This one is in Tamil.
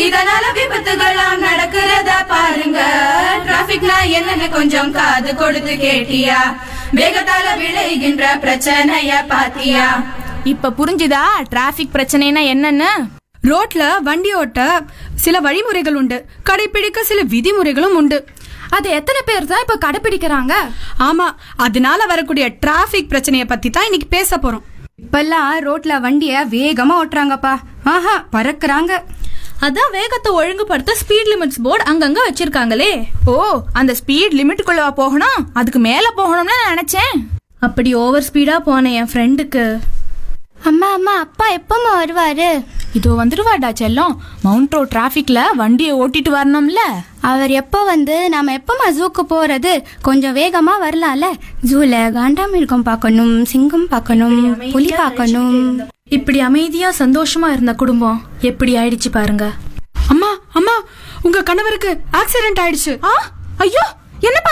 இதனால விபத்துகள்லாம் நடக்கிறத பாருங்க டிராபிக்னா என்னன்னு கொஞ்சம் காது கொடுத்து கேட்டியா வேகத்தால விளைகின்ற பிரச்சனைய பாத்தியா இப்ப புரிஞ்சுதா டிராபிக் பிரச்சனைனா என்னன்னு ரோட்ல வண்டி ஓட்ட சில வழிமுறைகள் உண்டு கடைபிடிக்க சில விதிமுறைகளும் உண்டு அது எத்தனை பேர் தான் இப்ப கடைபிடிக்கிறாங்க ஆமா அதனால வரக்கூடிய டிராபிக் பிரச்சனைய பத்தி தான் இன்னைக்கு பேச போறோம் இப்பெல்லாம் ரோட்ல வண்டிய வேகமா ஓட்டுறாங்கப்பா ஆஹா பறக்குறாங்க அதான் வேகத்தை ஒழுங்குபடுத்த ஸ்பீட் லிமிட்ஸ் போர்டு அங்கங்க வச்சிருக்காங்களே ஓ அந்த ஸ்பீட் லிமிட்டுக்குள்ள போகணும் அதுக்கு மேல போகணும்னு நான் நினைச்சேன் அப்படி ஓவர் ஸ்பீடா போன என் ஃப்ரெண்டுக்கு அம்மா அம்மா அப்பா எப்பமா வருவாரு இதோ வந்துருவாடா செல்லம் மவுண்ட் ரோட் டிராபிக்ல வண்டியை ஓட்டிட்டு வரணும்ல அவர் எப்போ வந்து நாம எப்பமா ஜூக்கு போறது கொஞ்சம் வேகமா வரலாம்ல ஜூல காண்டாமிருகம் பார்க்கணும் சிங்கம் பார்க்கணும் புலி பார்க்கணும் இப்படி அமைதியா சந்தோஷமா இருந்த குடும்பம் எப்படி ஆயிடுச்சு பாருங்க அம்மா அம்மா உங்க கணவருக்கு ஆக்சிடென்ட் ஆயிடுச்சு ஆ ஐயோ என்ன